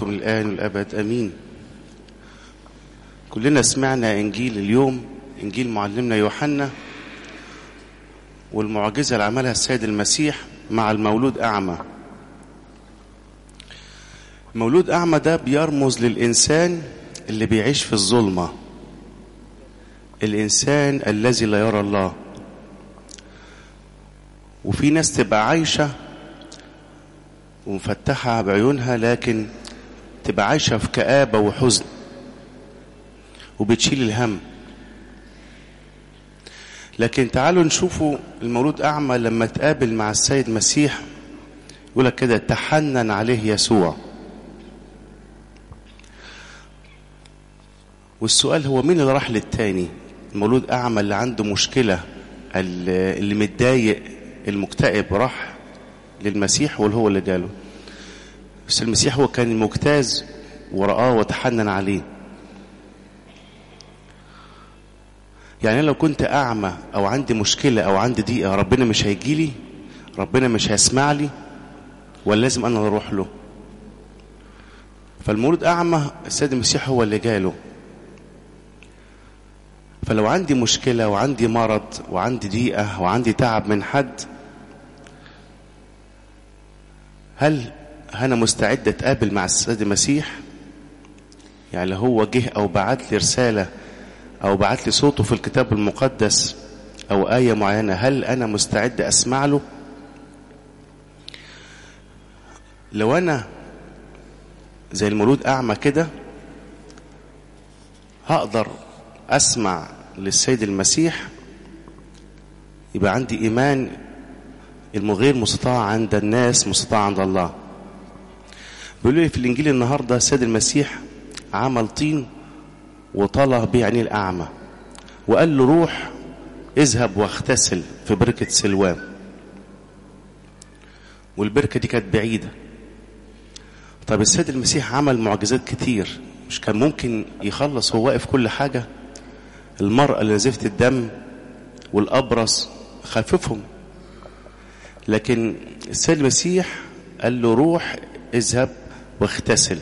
دلوقتي من الآن والأبد أمين كلنا سمعنا إنجيل اليوم إنجيل معلمنا يوحنا والمعجزة اللي عملها السيد المسيح مع المولود أعمى المولود أعمى ده بيرمز للإنسان اللي بيعيش في الظلمة الإنسان الذي لا يرى الله وفي ناس تبقى عايشة ومفتحة بعيونها لكن تبقى عايشة في كآبة وحزن وبتشيل الهم لكن تعالوا نشوفوا المولود أعمى لما تقابل مع السيد مسيح يقول لك كده تحنن عليه يسوع والسؤال هو مين اللي راح للتاني المولود أعمى اللي عنده مشكلة اللي متضايق المكتئب راح للمسيح ولا هو اللي جاله بس المسيح هو كان مجتاز ورآه وتحنن عليه يعني لو كنت أعمى أو عندي مشكلة أو عندي ضيقة ربنا مش هيجيلي ربنا مش هيسمع لي ولا لازم أنا أروح له فالمولود أعمى السيد المسيح هو اللي جاله فلو عندي مشكلة وعندي مرض وعندي ضيقة وعندي تعب من حد هل أنا مستعد أتقابل مع السيد المسيح يعني لو هو جه أو بعت لي رسالة أو بعت لي صوته في الكتاب المقدس أو آية معينة هل أنا مستعد أسمع له لو أنا زي المولود أعمى كده هقدر أسمع للسيد المسيح يبقى عندي إيمان المغير مستطاع عند الناس مستطاع عند الله بيقول لي في الإنجيل النهاردة السيد المسيح عمل طين وطلع بيه عينيه الأعمى وقال له روح اذهب واغتسل في بركة سلوان والبركة دي كانت بعيدة طب السيد المسيح عمل معجزات كتير مش كان ممكن يخلص هو واقف كل حاجة المرأة اللي نزفت الدم والأبرص خففهم لكن السيد المسيح قال له روح اذهب واغتسل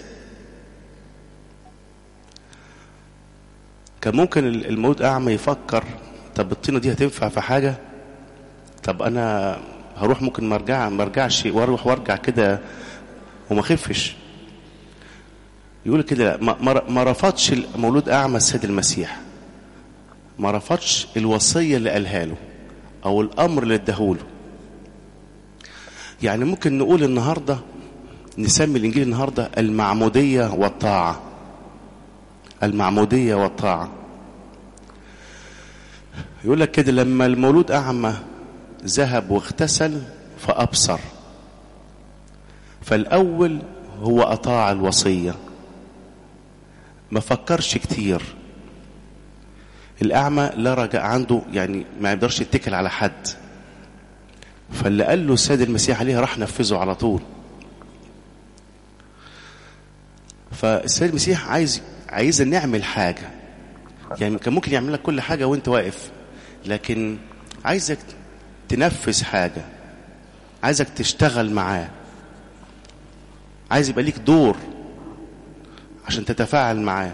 كان ممكن الموت أعمى يفكر طب الطينة دي هتنفع في حاجة طب أنا هروح ممكن ما ارجع ما ارجعش واروح وارجع كده وما خفش يقول كده ما, ما رفضش المولود أعمى السيد المسيح ما رفضش الوصية اللي قالها له أو الأمر اللي اداهوله يعني ممكن نقول النهاردة نسمي الإنجيل النهاردة المعمودية والطاعة المعمودية والطاعة يقول لك كده لما المولود أعمى ذهب واغتسل فأبصر فالأول هو أطاع الوصية ما فكرش كتير الأعمى لا رجاء عنده يعني ما يقدرش يتكل على حد فاللي قال له السيد المسيح عليه راح نفذه على طول فالسيد المسيح عايز عايز نعمل حاجة يعني كان ممكن يعمل لك كل حاجة وانت واقف لكن عايزك تنفذ حاجة عايزك تشتغل معاه عايز يبقى ليك دور عشان تتفاعل معاه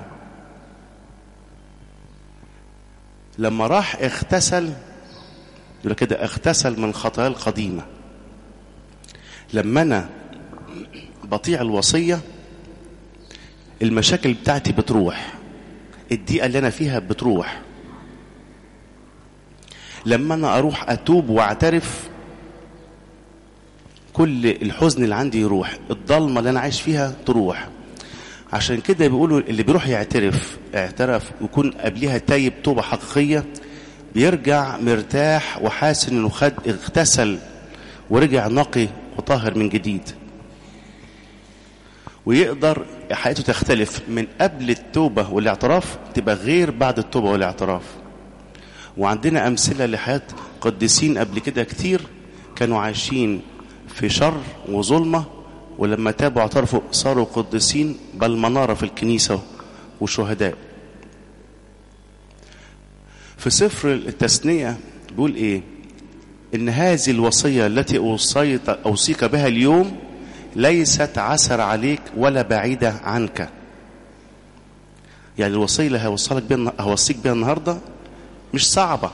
لما راح اغتسل يقول كده اغتسل من خطايا القديمة لما انا بطيع الوصية المشاكل بتاعتي بتروح الضيقة اللي انا فيها بتروح لما انا اروح اتوب واعترف كل الحزن اللي عندي يروح الضلمة اللي انا عايش فيها تروح عشان كده بيقولوا اللي بيروح يعترف اعترف ويكون قبلها تايب توبة حقيقية بيرجع مرتاح وحاسس انه خد اغتسل ورجع نقي وطاهر من جديد ويقدر حياته تختلف من قبل التوبة والاعتراف تبقى غير بعد التوبة والاعتراف وعندنا أمثلة لحياة قديسين قبل كده كتير كانوا عايشين في شر وظلمة ولما تابوا اعترفوا صاروا قديسين بل منارة في الكنيسة وشهداء في سفر التثنية بيقول ايه ان هذه الوصية التي اوصيت اوصيك بها اليوم ليست عسر عليك ولا بعيدة عنك يعني الوصية اللي هوصلك بيها هوصيك بيها النهاردة مش صعبة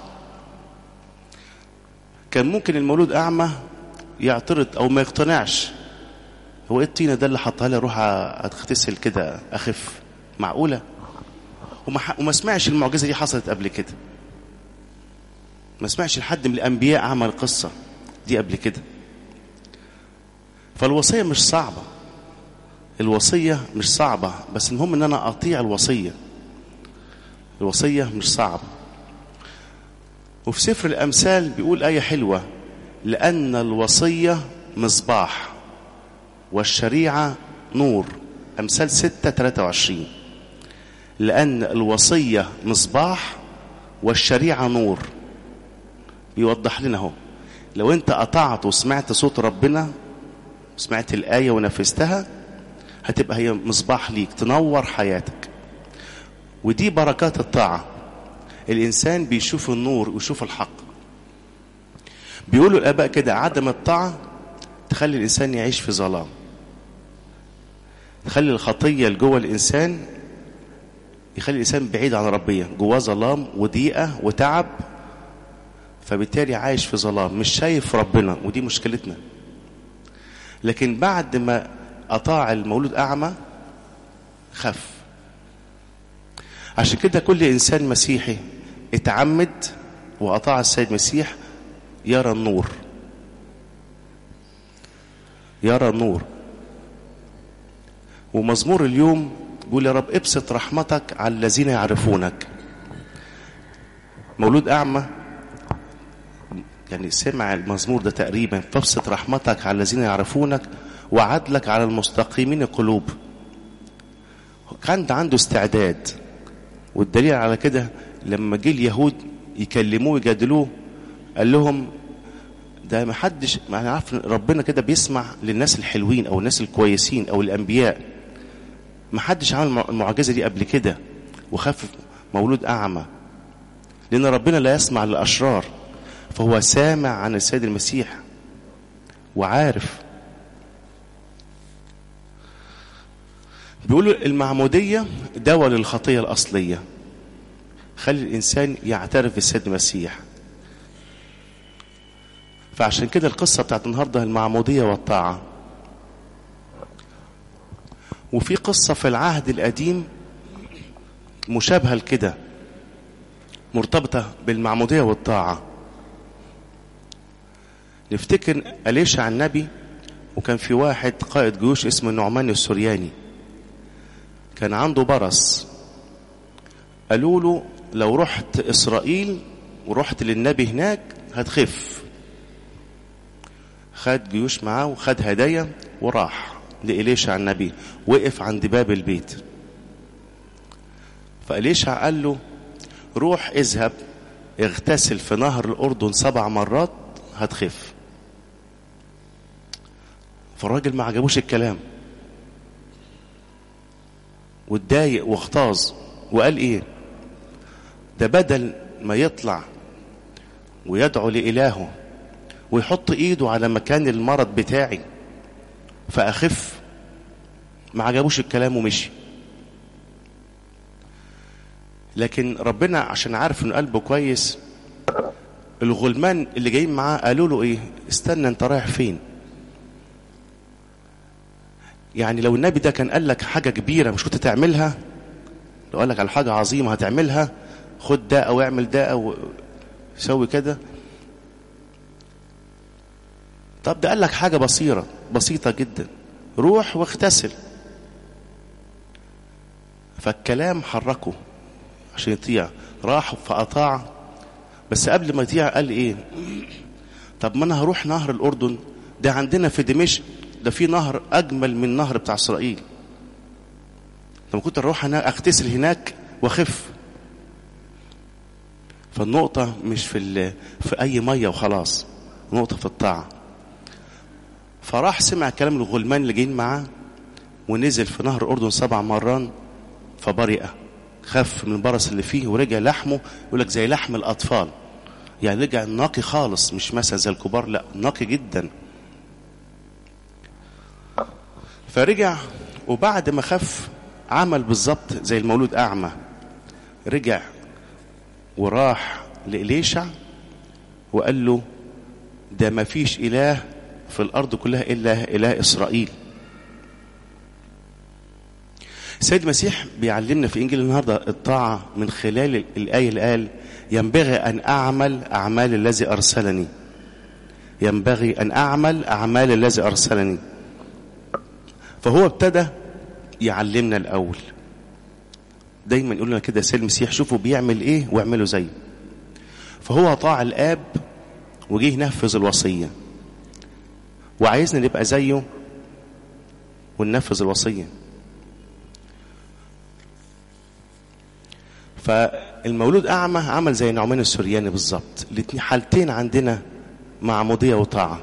كان ممكن المولود أعمى يعترض أو ما يقتنعش هو ايه الطينة ده اللي حطها لي اروح اغتسل كده اخف معقولة وما, وما سمعش المعجزة دي حصلت قبل كده ما سمعش لحد من الأنبياء عمل قصة دي قبل كده فالوصية مش صعبة الوصية مش صعبة بس المهم ان انا اطيع الوصية الوصية مش صعبة وفي سفر الامثال بيقول آية حلوة لأن الوصية مصباح والشريعة نور أمثال ستة تلاتة وعشرين لأن الوصية مصباح والشريعة نور بيوضح لنا اهو لو انت قطعت وسمعت صوت ربنا سمعت الآية ونفذتها هتبقى هي مصباح ليك تنور حياتك ودي بركات الطاعة الإنسان بيشوف النور ويشوف الحق بيقولوا الآباء كده عدم الطاعة تخلي الإنسان يعيش في ظلام تخلي الخطية اللي جوه الإنسان يخلي الإنسان بعيد عن ربنا جواه ظلام وضيقة وتعب فبالتالي عايش في ظلام مش شايف ربنا ودي مشكلتنا لكن بعد ما أطاع المولود أعمى خف عشان كده كل إنسان مسيحي اتعمد وأطاع السيد مسيح يرى النور يرى النور ومزمور اليوم بيقول يا رب ابسط رحمتك على الذين يعرفونك مولود أعمى يعني سمع المزمور ده تقريبا فابسط رحمتك على الذين يعرفونك وعدلك على المستقيمين القلوب كان عنده استعداد والدليل على كده لما جه اليهود يكلموه يجادلوه قال لهم ده ما حدش ما عارف ربنا كده بيسمع للناس الحلوين او الناس الكويسين او الانبياء ما حدش عمل المعجزه دي قبل كده وخفف مولود اعمى لان ربنا لا يسمع للاشرار فهو سامع عن السيد المسيح وعارف بيقولوا المعمودية دواء للخطية الأصلية خلي الإنسان يعترف بالسيد المسيح فعشان كده القصة بتاعت النهاردة المعمودية والطاعة وفي قصة في العهد القديم مشابهة لكده مرتبطة بالمعمودية والطاعة نفتكر أليشع النبي وكان في واحد قائد جيوش اسمه النعمان السورياني كان عنده برص قالوا له لو رحت إسرائيل ورحت للنبي هناك هتخف خد جيوش معاه وخد هدايا وراح لإليشع النبي وقف عند باب البيت فإليشع قال له روح اذهب اغتسل في نهر الأردن سبع مرات هتخف فالراجل ما عجبوش الكلام واتضايق واغتاظ وقال ايه ده بدل ما يطلع ويدعو لإلهه ويحط ايده على مكان المرض بتاعي فأخف ما عجبوش الكلام ومشي لكن ربنا عشان عارف انه قلبه كويس الغلمان اللي جايين معاه قالوا له ايه استنى انت رايح فين يعني لو النبي ده كان قال لك حاجه كبيره مش كنت تعملها لو قال لك على حاجه عظيمه هتعملها خد ده او اعمل ده او سوي كده طب ده قال لك حاجه بسيطه بسيطه جدا روح واغتسل فالكلام حركه عشان يطيع راح فأطاع بس قبل ما يطيع قال ايه طب ما انا هروح نهر الاردن ده عندنا في دمشق ده في نهر اجمل من النهر بتاع اسرائيل لما كنت اروح هناك اغتسل هناك واخف فالنقطة مش في في أي مية وخلاص نقطة في الطاعة فراح سمع كلام الغلمان اللي جايين معاه ونزل في نهر الأردن سبع مرات فبرئ خف من البرص اللي فيه ورجع لحمه يقول لك زي لحم الأطفال يعني رجع نقي خالص مش مثلا زي الكبار لا نقي جدا فرجع وبعد ما خف عمل بالظبط زي المولود أعمى رجع وراح لإليشع وقال له ده ما فيش إله في الأرض كلها إلا إله إسرائيل السيد المسيح بيعلمنا في إنجيل النهاردة الطاعة من خلال الآية اللي قال ينبغي أن أعمل أعمال الذي أرسلني ينبغي أن أعمل أعمال الذي أرسلني فهو ابتدى يعلمنا الأول دايما يقول لنا كده السيد المسيح شوفوا بيعمل إيه واعملوا زيه فهو طاع الآب وجه ينفذ الوصية وعايزنا نبقى زيه وننفذ الوصية فالمولود أعمى عمل زي نعمان السورياني بالظبط الاتنين حالتين عندنا معمودية وطاعة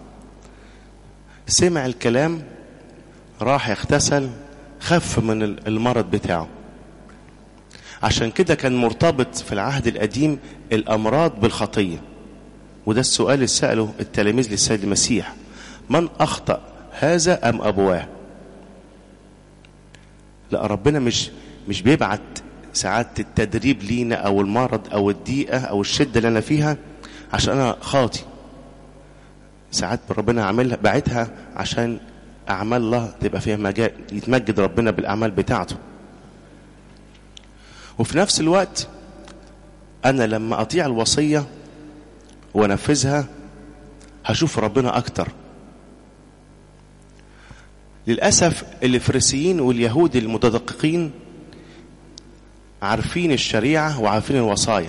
سمع الكلام راح يغتسل خف من المرض بتاعه عشان كده كان مرتبط في العهد القديم الأمراض بالخطية وده السؤال اللي سأله التلاميذ للسيد المسيح من أخطأ هذا أم أبواه لا ربنا مش مش بيبعت ساعات التدريب لينا أو المرض أو الضيقة أو الشدة اللي أنا فيها عشان أنا خاطي ساعات ربنا عاملها بعتها عشان أعمال الله تبقى فيها مجال يتمجد ربنا بالأعمال بتاعته وفي نفس الوقت أنا لما أطيع الوصية وانفذها هشوف ربنا أكتر للأسف الفريسيين واليهود المتدققين عارفين الشريعة وعارفين الوصايا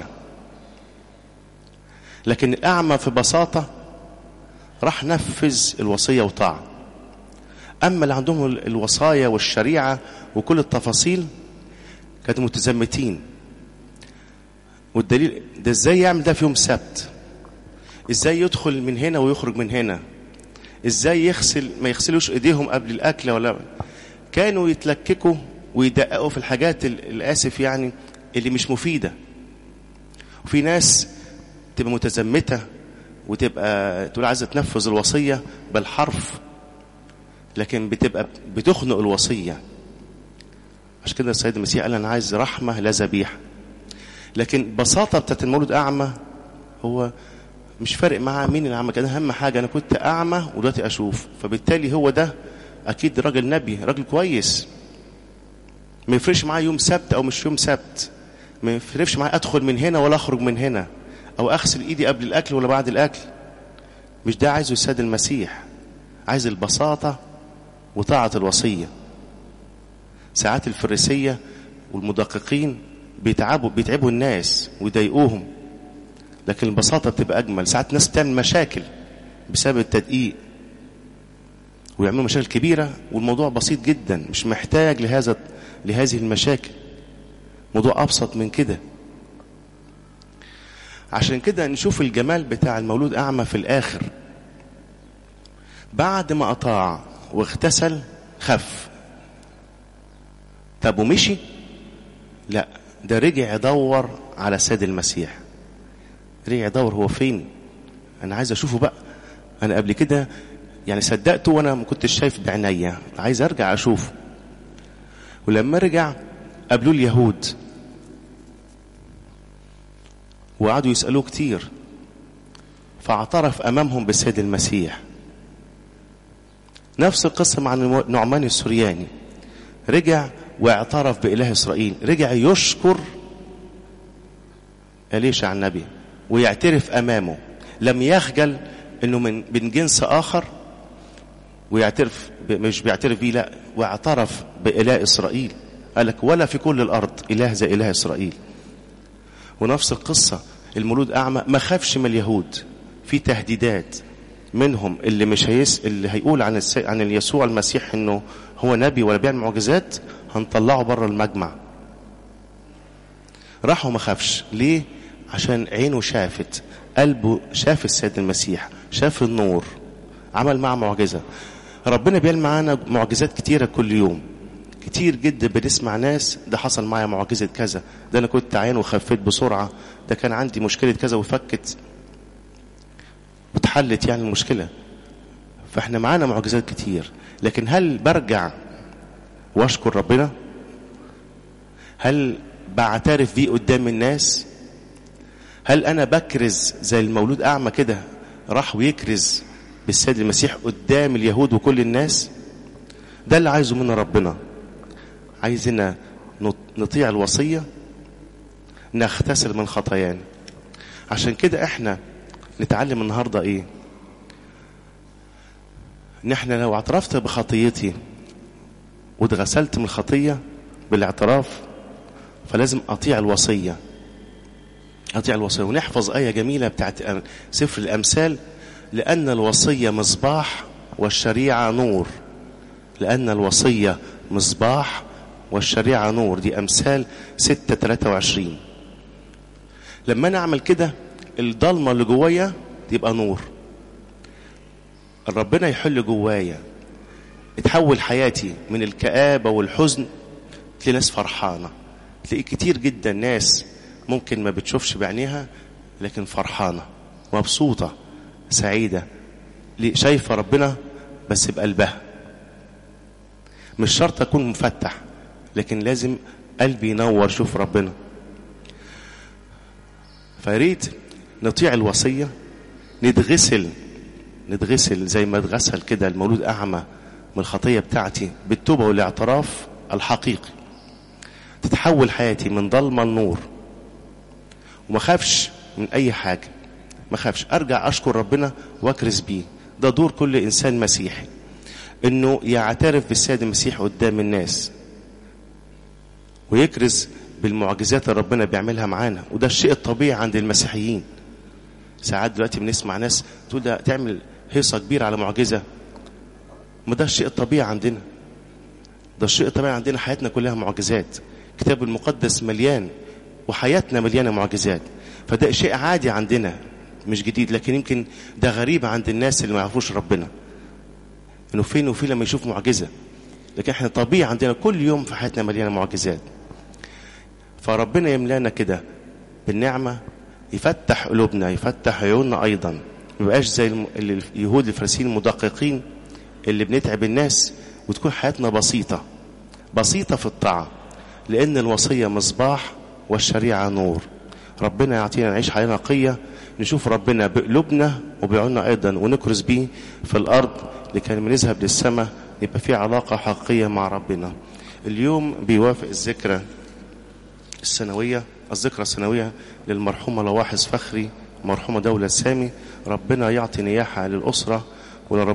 لكن الأعمى في بساطة راح نفذ الوصية وطاعة أما اللي عندهم الوصايا والشريعة وكل التفاصيل كانوا متزمتين والدليل ده ازاي يعمل ده في يوم سبت ازاي يدخل من هنا ويخرج من هنا ازاي يغسل ما يغسلوش ايديهم قبل الاكل ولا كانوا يتلككوا ويدققوا في الحاجات الاسف يعني اللي مش مفيده وفي ناس تبقى متزمته وتبقى تقول عايزه تنفذ الوصيه بالحرف لكن بتبقى بتخنق الوصيه عشان كده السيد المسيح قال انا عايز رحمه لا ذبيحه لكن بساطه بتاعت المولود اعمى هو مش فارق معاه مين الاعمى كان اهم حاجه انا كنت اعمى ودلوقتي اشوف فبالتالي هو ده اكيد راجل نبي راجل كويس ما يفرقش معاه يوم سبت او مش يوم سبت ما يفرقش معاه ادخل من هنا ولا اخرج من هنا او اغسل ايدي قبل الاكل ولا بعد الاكل مش ده عايزه السيد المسيح عايز البساطه وطاعه الوصيه ساعات الفريسيه والمدققين بيتعبوا بيتعبوا الناس ويضايقوهم لكن البساطة بتبقى أجمل ساعات ناس بتعمل مشاكل بسبب التدقيق ويعملوا مشاكل كبيرة والموضوع بسيط جدا مش محتاج لهذا لهذه المشاكل موضوع أبسط من كده عشان كده نشوف الجمال بتاع المولود أعمى في الآخر بعد ما أطاع واغتسل خف طب ومشي لا ده رجع يدور على سيد المسيح رجع يدور هو فين انا عايز اشوفه بقى انا قبل كده يعني صدقته وانا ما كنتش شايف بعينيا عايز ارجع اشوفه ولما رجع قابلوه اليهود وقعدوا يسالوه كتير فاعترف امامهم بالسيد المسيح نفس القصه مع نعمان السورياني رجع واعترف باله اسرائيل رجع يشكر اليشع النبي ويعترف امامه لم يخجل انه من من جنس اخر ويعترف مش بيعترف بيه لا واعترف باله اسرائيل قال لك ولا في كل الارض اله زي اله اسرائيل ونفس القصه المولود اعمى ما خافش من اليهود في تهديدات منهم اللي مش هيس اللي هيقول عن الس... عن يسوع المسيح انه هو نبي ولا بيعمل معجزات هنطلعه بره المجمع راح وما خافش ليه عشان عينه شافت قلبه شاف السيد المسيح شاف النور عمل معه معجزة ربنا بيعمل معانا معجزات كتيرة كل يوم كتير جدا بنسمع ناس ده حصل معايا معجزة كذا ده أنا كنت عين وخفيت بسرعة ده كان عندي مشكلة كذا وفكت واتحلت يعني المشكلة فاحنا معانا معجزات كتير لكن هل برجع واشكر ربنا هل بعترف بيه قدام الناس هل انا بكرز زي المولود اعمى كده راح ويكرز بالسيد المسيح قدام اليهود وكل الناس ده اللي عايزه منا ربنا عايزنا نطيع الوصية نغتسل من خطايانا عشان كده احنا نتعلم النهاردة ايه ان احنا لو اعترفت بخطيتي واتغسلت من الخطية بالاعتراف فلازم اطيع الوصية اطيع الوصية ونحفظ آية جميلة بتاعت سفر الامثال لأن الوصية مصباح والشريعة نور لأن الوصية مصباح والشريعة نور دي أمثال ستة تلاتة وعشرين لما أنا أعمل كده الضلمة اللي جوايا تبقى نور ربنا يحل جوايا تحول حياتي من الكآبة والحزن تلاقي ناس فرحانة تلاقي كتير جدا ناس ممكن ما بتشوفش بعينيها لكن فرحانة مبسوطة سعيدة شايفة ربنا بس بقلبها مش شرط أكون مفتح لكن لازم قلبي ينور شوف ربنا فياريت نطيع الوصية نتغسل نتغسل زي ما اتغسل كده المولود أعمى من الخطية بتاعتي بالتوبة والاعتراف الحقيقي تتحول حياتي من ضلمة لنور وما خافش من أي حاجة ما خافش أرجع أشكر ربنا وأكرز بيه ده دور كل إنسان مسيحي إنه يعترف بالسيد المسيح قدام الناس ويكرز بالمعجزات اللي ربنا بيعملها معانا وده الشيء الطبيعي عند المسيحيين ساعات دلوقتي بنسمع ناس تقول ده تعمل هيصة كبيرة على معجزة ما ده الشيء الطبيعي عندنا ده الشيء الطبيعي عندنا حياتنا كلها معجزات الكتاب المقدس مليان وحياتنا مليانة معجزات فده شيء عادي عندنا مش جديد لكن يمكن ده غريب عند الناس اللي ما يعرفوش ربنا انه فين وفين لما يشوف معجزة لكن احنا طبيعي عندنا كل يوم في حياتنا مليانة معجزات فربنا يملانا كده بالنعمة يفتح قلوبنا يفتح عيوننا أيضا ما يبقاش زي اليهود الفريسيين المدققين اللي بنتعب الناس وتكون حياتنا بسيطة بسيطة في الطاعة لأن الوصية مصباح والشريعة نور ربنا يعطينا نعيش حياة نقية نشوف ربنا بقلوبنا وبعيوننا أيضا ونكرز بيه في الأرض لكي لما نذهب للسماء يبقى في علاقة حقيقية مع ربنا اليوم بيوافق الذكرى السنوية الذكرى السنوية للمرحومة لواحظ فخري مرحومة دولة سامي ربنا يعطي نياحة للأسرة ولرب